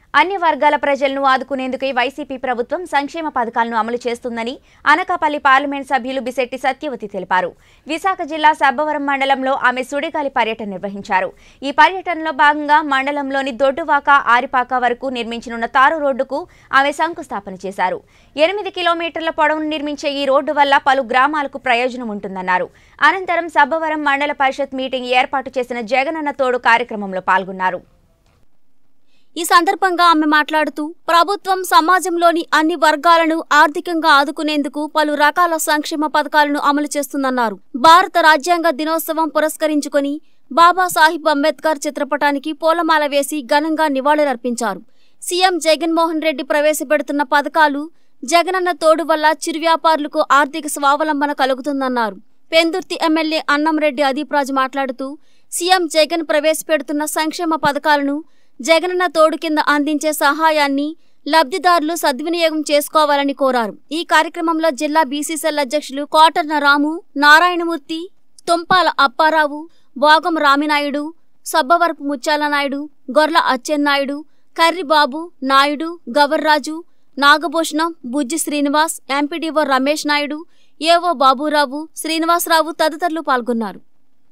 అన్ని వర్గాల ప్రజలను ఆదుకునేందుకే వైసీపీ ప్రభుత్వం సంక్షేమ పథకాలను అమలు చేస్తుందని అనకాపల్లి పార్లమెంట్ సభ్యులు బిశెట్టి సత్యవతి తెలిపారు విశాఖ జిల్లా సబ్బవరం మండలంలో ఆమె సుడిగాలి పర్యటన నిర్వహించారు ఈ పర్యటనలో భాగంగా మండలంలోని దొడ్డువాక ఆరిపాక వరకు నిర్మించనున్న తారు రోడ్డుకు ఆమె శంకుస్థాపన చేశారు ఎనిమిది కిలోమీటర్ల పొడవును నిర్మించే ఈ రోడ్డు వల్ల పలు గ్రామాలకు ప్రయోజనం ఉంటుందన్నారు అనంతరం సబ్బవరం మండల పరిషత్ మీటింగ్ ఏర్పాటు చేసిన జగనన్న తోడు కార్యక్రమంలో పాల్గొన్నారు ఈ సందర్భంగా ఆమె మాట్లాడుతూ ప్రభుత్వం సమాజంలోని అన్ని వర్గాలను ఆర్థికంగా ఆదుకునేందుకు పలు రకాల సంక్షేమ పథకాలను అమలు చేస్తుందన్నారు భారత రాజ్యాంగ దినోత్సవం పురస్కరించుకొని బాబాసాహిబ్ అంబేద్కర్ చిత్రపటానికి పూలమాల వేసి ఘనంగా నివాళులర్పించారు సీఎం జగన్మోహన్ రెడ్డి ప్రవేశపెడుతున్న పథకాలు జగనన్న తోడు వల్ల చిరు వ్యాపారులకు ఆర్థిక స్వావలంబన కలుగుతుందన్నారు పెందుర్తి ఎమ్మెల్యే అన్నంరెడ్డి అదీప్రాజు మాట్లాడుతూ సీఎం జగన్ ప్రవేశపెడుతున్న సంక్షేమ పథకాలను జగనన్న తోడు కింద అందించే సహాయాన్ని లబ్ధిదారులు సద్వినియోగం చేసుకోవాలని కోరారు ఈ కార్యక్రమంలో జిల్లా బీసీసీఎల్ అధ్యక్షులు కోటర్న రాము నారాయణమూర్తి తుంపాల అప్పారావు భోగం రామినాయుడు సబ్బవరపు ముత్యాల నాయుడు గొర్ల అచ్చెన్నాయుడు కర్రి బాబు నాయుడు గవర్రాజు నాగభూషణం బుజ్జి శ్రీనివాస్ ఎంపీడీఓ రమేష్ నాయుడు ఏవో బాబురావు శ్రీనివాసరావు తదితరులు పాల్గొన్నారు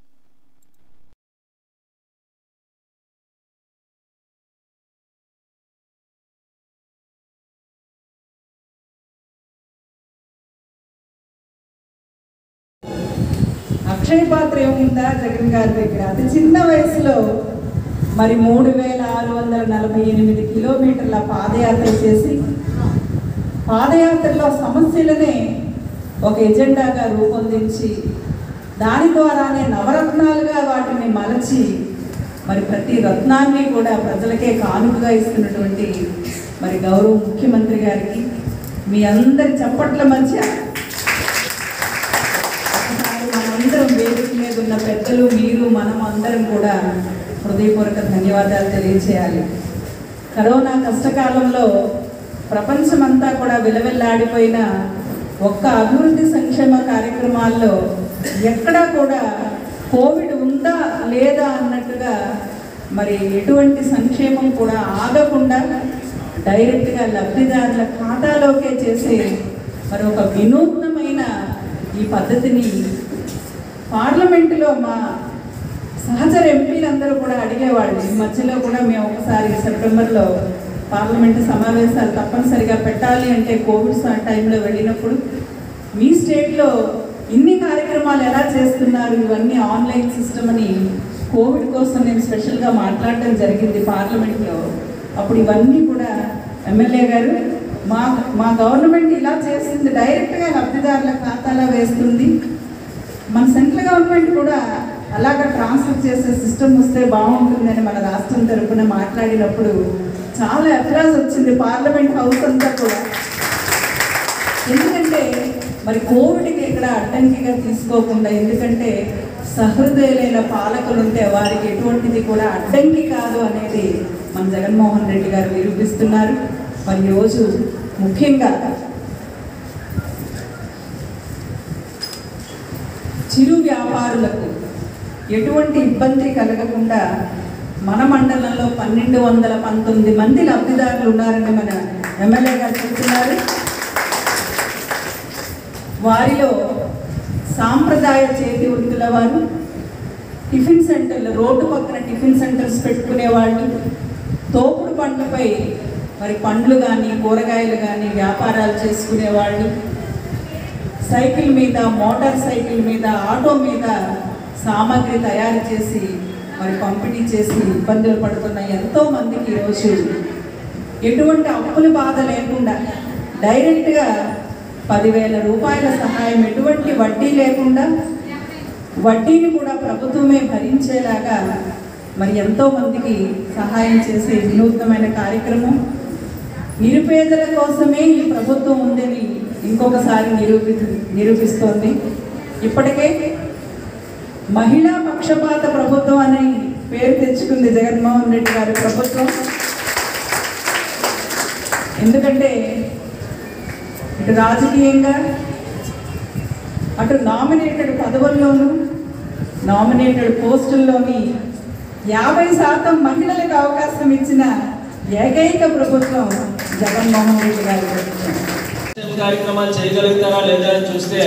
అక్షయ పాత్ర ఏముందా జగన్ గారి దగ్గర అతి చిన్న వయసులో మరి మూడు వేల ఆరు వందల నలభై ఎనిమిది కిలోమీటర్ల పాదయాత్ర చేసి పాదయాత్రలో సమస్యలనే ఒక ఎజెండాగా రూపొందించి దాని ద్వారానే నవరత్నాలుగా వాటిని మలచి మరి ప్రతి రత్నాన్ని కూడా ప్రజలకే కానుకగా ఇస్తున్నటువంటి మరి గౌరవ ముఖ్యమంత్రి గారికి మీ అందరి చప్పట్ల మధ్య ఒకసారి మనందరం వేదిక మీద ఉన్న పెద్దలు మీరు మనం అందరం కూడా హృదయపూర్వక ధన్యవాదాలు తెలియచేయాలి కరోనా కష్టకాలంలో ప్రపంచమంతా కూడా విలవిల్లాడిపోయిన ఒక్క అభివృద్ధి సంక్షేమ కార్యక్రమాల్లో ఎక్కడా కూడా కోవిడ్ ఉందా లేదా అన్నట్టుగా మరి ఎటువంటి సంక్షేమం కూడా ఆగకుండా డైరెక్ట్గా లబ్ధిదారుల ఖాతాలోకే చేసే మరి ఒక వినూత్నమైన ఈ పద్ధతిని పార్లమెంటులో మా సహచర ఎంపీలందరూ కూడా అడిగేవాళ్ళు ఈ మధ్యలో కూడా మేము ఒకసారి సెప్టెంబర్లో పార్లమెంటు సమావేశాలు తప్పనిసరిగా పెట్టాలి అంటే కోవిడ్ స- టైంలో వెళ్ళినప్పుడు మీ స్టేట్లో ఇన్ని కార్యక్రమాలు ఎలా చేస్తున్నారు ఇవన్నీ ఆన్లైన్ సిస్టమ్ అని కోవిడ్ కోసం నేను స్పెషల్గా మాట్లాడటం జరిగింది పార్లమెంట్లో అప్పుడు ఇవన్నీ కూడా ఎమ్మెల్యే గారు మా మా గవర్నమెంట్ ఇలా చేస్తుంది డైరెక్ట్గా లబ్ధిదారుల ఖాతాలో వేస్తుంది మన సెంట్రల్ గవర్నమెంట్ కూడా అలాగ ట్రాన్స్ఫర్ చేసే సిస్టమ్ వస్తే బాగుంటుందని మన రాష్ట్రం తరపున మాట్లాడినప్పుడు చాలా అప్రాజ్ వచ్చింది పార్లమెంట్ హౌస్ అంతా కూడా ఎందుకంటే మరి కోవిడ్కి ఇక్కడ అడ్డంకిగా తీసుకోకుండా ఎందుకంటే సహృదయులైన పాలకులు ఉంటే వారికి ఎటువంటిది కూడా అడ్డంకి కాదు అనేది మన జగన్మోహన్ రెడ్డి గారు నిరూపిస్తున్నారు మరి ఈరోజు ముఖ్యంగా చిరు వ్యాపారులకు ఎటువంటి ఇబ్బంది కలగకుండా మన మండలంలో పన్నెండు వందల పంతొమ్మిది మంది లబ్ధిదారులు ఉన్నారని మన ఎమ్మెల్యే గారు చెప్తున్నారు వారిలో సాంప్రదాయ చేతి వృత్తుల వారు టిఫిన్ సెంటర్లు రోడ్డు పక్కన టిఫిన్ సెంటర్స్ పెట్టుకునే వాళ్ళు తోపుడు పండ్లపై మరి పండ్లు కానీ కూరగాయలు కానీ వ్యాపారాలు చేసుకునే వాళ్ళు సైకిల్ మీద మోటార్ సైకిల్ మీద ఆటో మీద సామాగ్రి తయారు చేసి మరి పంపిణీ చేసి ఇబ్బందులు పడుతున్న ఎంతో మందికి ఈరోజు ఎటువంటి అప్పుల బాధ లేకుండా డైరెక్ట్గా పదివేల రూపాయల సహాయం ఎటువంటి వడ్డీ లేకుండా వడ్డీని కూడా ప్రభుత్వమే భరించేలాగా మరి ఎంతో మందికి సహాయం చేసే వినూత్నమైన కార్యక్రమం నిరుపేదల కోసమే ఈ ప్రభుత్వం ఉందని ఇంకొకసారి నిరూపి నిరూపిస్తోంది ఇప్పటికే మహిళా పక్షపాత ప్రభుత్వం అని పేరు తెచ్చుకుంది జగన్మోహన్ రెడ్డి గారి ప్రభుత్వం ఎందుకంటే ఇటు రాజకీయంగా అటు నామినేటెడ్ పదవుల్లోనూ నామినేటెడ్ పోస్టుల్లోని యాభై శాతం మహిళలకు అవకాశం ఇచ్చిన ఏకైక ప్రభుత్వం జగన్మోహన్ రెడ్డి గారి ప్రభుత్వం సంక్షేమ కార్యక్రమాలు చేయగలుగుతారా లేదా అని చూస్తే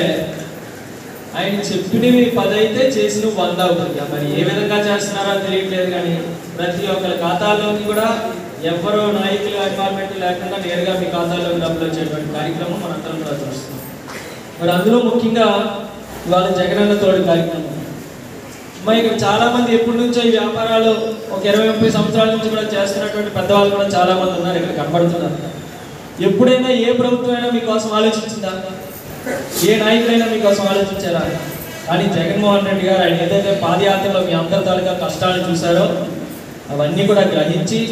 ఆయన చెప్పినవి పది అయితే చేసిన వంద అవుతుంది మరి ఏ విధంగా చేస్తున్నారో తెలియట్లేదు కానీ ప్రతి ఒక్కరి ఖాతాలోకి కూడా ఎవరు నాయకులు అపార్ట్మెంట్ లేకుండా నేరుగా మీ ఖాతాలోకి డబ్బులు వచ్చేటువంటి కార్యక్రమం మనందరం కూడా చూస్తున్నాం మరి అందులో ముఖ్యంగా ఇవాళ జగనన్న తోడు కార్యక్రమం మరి ఇక్కడ చాలా మంది ఎప్పటి నుంచో ఈ వ్యాపారాలు ఒక ఇరవై ముప్పై సంవత్సరాల నుంచి కూడా చేస్తున్నటువంటి పెద్దవాళ్ళు కూడా చాలా మంది ఉన్నారు ఇక్కడ కనబడుతున్నారు ఎప్పుడైనా ఏ ప్రభుత్వం అయినా మీకోసం ఆలోచించిందా ఏ నాయకుడైనా మీకోసం ఆలోచించారా కానీ జగన్మోహన్ రెడ్డి గారు ఆయన ఏదైతే పాదయాత్రలో మీ అందరి తాలూకా కష్టాలు చూశారో అవన్నీ కూడా గ్రహించి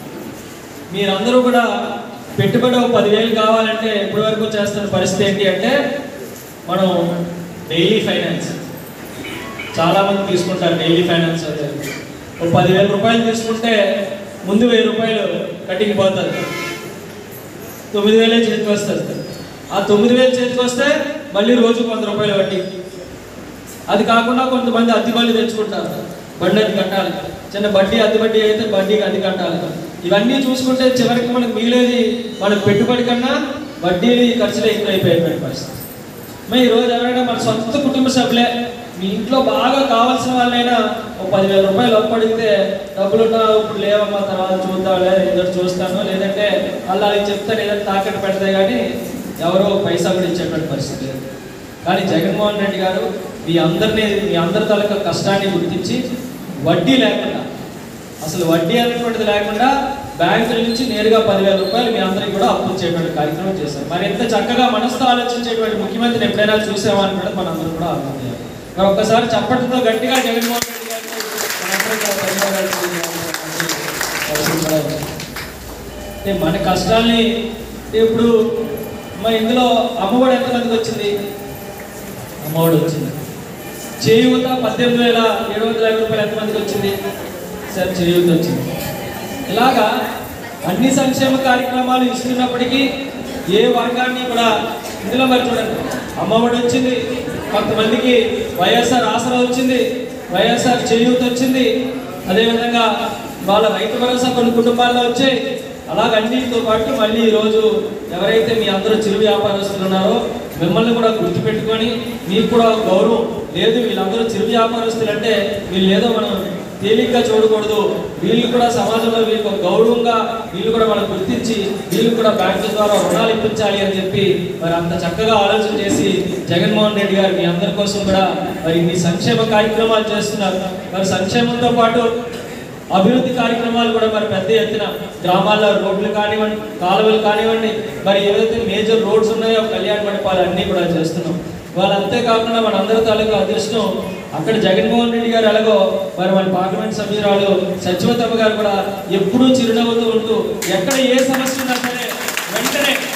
మీరందరూ కూడా పెట్టుబడి ఒక పదివేలు కావాలంటే ఇప్పటి వరకు చేస్తున్న పరిస్థితి ఏంటి అంటే మనం డైలీ ఫైనాన్స్ చాలా మంది తీసుకుంటారు డైలీ ఫైనాన్స్ అయితే ఒక పదివేల రూపాయలు తీసుకుంటే ముందు వెయ్యి రూపాయలు కటింగ్ పోతుంది తొమ్మిది వేలే చేతికి వస్తుంది ఆ తొమ్మిది వేలు చేతికి వస్తే మళ్ళీ రోజు వంద రూపాయలు వడ్డీ అది కాకుండా కొంతమంది అద్దె బళ్ళు తెచ్చుకుంటారు బండి అది కట్టాలి చిన్న బడ్డీ అద్దె బడ్డీ అయితే బడ్డీకి అది కట్టాలి ఇవన్నీ చూసుకుంటే చివరికి మనకు మిగిలేది మన పెట్టుబడి కన్నా వడ్డీ ఖర్చులే ఎక్కువ అయిపోయిన పరిస్థితి మరి ఈ రోజు ఎవరైనా మన సొంత కుటుంబ సభ్యులే మీ ఇంట్లో బాగా కావాల్సిన వాళ్ళైనా ఒక పదివేల రూపాయలు అప్పడితే డబ్బులున్నా ఇప్పుడు లేవమ్మా తర్వాత చూద్దాంలే ఏదో చూస్తాను లేదంటే వాళ్ళు అది చెప్తాను ఏదైనా తాకట్టు పెడతాయి కానీ ఎవరో పైసా కూడా ఇచ్చేటువంటి పరిస్థితి లేదు కానీ జగన్మోహన్ రెడ్డి గారు మీ అందరినీ మీ అందరి తాలూకా కష్టాన్ని గుర్తించి వడ్డీ లేకుండా అసలు వడ్డీ అనేటువంటిది లేకుండా బ్యాంకుల నుంచి నేరుగా పదివేల రూపాయలు మీ అందరికి కూడా అప్పు ఇచ్చేటువంటి కార్యక్రమం చేశారు మరి ఎంత చక్కగా మనసుతో ఆలోచించేటువంటి ముఖ్యమంత్రిని ఎప్పుడైనా చూసామా అని కూడా మనందరం కూడా ఆలోచించాలి మరి ఒక్కసారి చప్పటితో గట్టిగా జగన్మోహన్ రెడ్డి గారికి మనందరం కూడా ధన్యవాదాలు తెలియజేయాల్సిన అవసరం కూడా ఉంది. అంటే మన కష్టాల్ని ఇప్పుడు మరి ఇందులో అమ్మఒడి ఎంతమందికి వచ్చింది అమ్మఒడి వచ్చింది చేయూత పద్దెనిమిది వేల ఏడు వందల యాభై రూపాయలు ఎంతమందికి వచ్చింది సార్ చేయూత వచ్చింది ఇలాగా అన్ని సంక్షేమ కార్యక్రమాలు ఇస్తున్నప్పటికీ ఏ వర్గాన్ని కూడా ఇందులో మరి చూడండి అమ్మఒడి వచ్చింది కొంతమందికి వైఎస్ఆర్ ఆసరా వచ్చింది వైఎస్ఆర్ చేయూత వచ్చింది అదేవిధంగా వాళ్ళ రైతు భరోసా కొన్ని కుటుంబాల్లో వచ్చాయి అలాగ అన్నిటితో పాటు మళ్ళీ ఈరోజు ఎవరైతే మీ అందరూ చిరు వ్యాపారస్తులు ఉన్నారో మిమ్మల్ని కూడా గుర్తుపెట్టుకొని మీకు కూడా ఒక గౌరవం లేదు వీళ్ళందరూ చిరు వ్యాపారస్తులు అంటే వీళ్ళు ఏదో మనం తేలిగ్గా చూడకూడదు వీళ్ళు కూడా సమాజంలో వీళ్ళకి ఒక గౌరవంగా వీళ్ళు కూడా మనం గుర్తించి వీళ్ళు కూడా బ్యాంకుల ద్వారా రుణాలు ఇప్పించాలి అని చెప్పి మరి అంత చక్కగా ఆలోచన చేసి జగన్మోహన్ రెడ్డి గారు మీ అందరి కోసం కూడా మరి ఇన్ని సంక్షేమ కార్యక్రమాలు చేస్తున్నారు మరి సంక్షేమంతో పాటు అభివృద్ధి కార్యక్రమాలు కూడా మరి పెద్ద ఎత్తున గ్రామాల్లో రోడ్లు కానివ్వండి కాలువలు కానివ్వండి మరి ఏవైతే మేజర్ రోడ్స్ ఉన్నాయో కళ్యాణ మండపాలు అన్నీ కూడా చేస్తున్నాం వాళ్ళు అంతేకాకుండా మన అందరి తాలూకు అదృష్టం అక్కడ జగన్మోహన్ రెడ్డి గారు ఎలాగో మరి మన పార్లమెంట్ సభ్యురాలు సచివతమ్మ గారు కూడా ఎప్పుడూ చిరునవ్వుతూ ఉంటూ ఎక్కడ ఏ సమస్య ఉన్నా సరే వెంటనే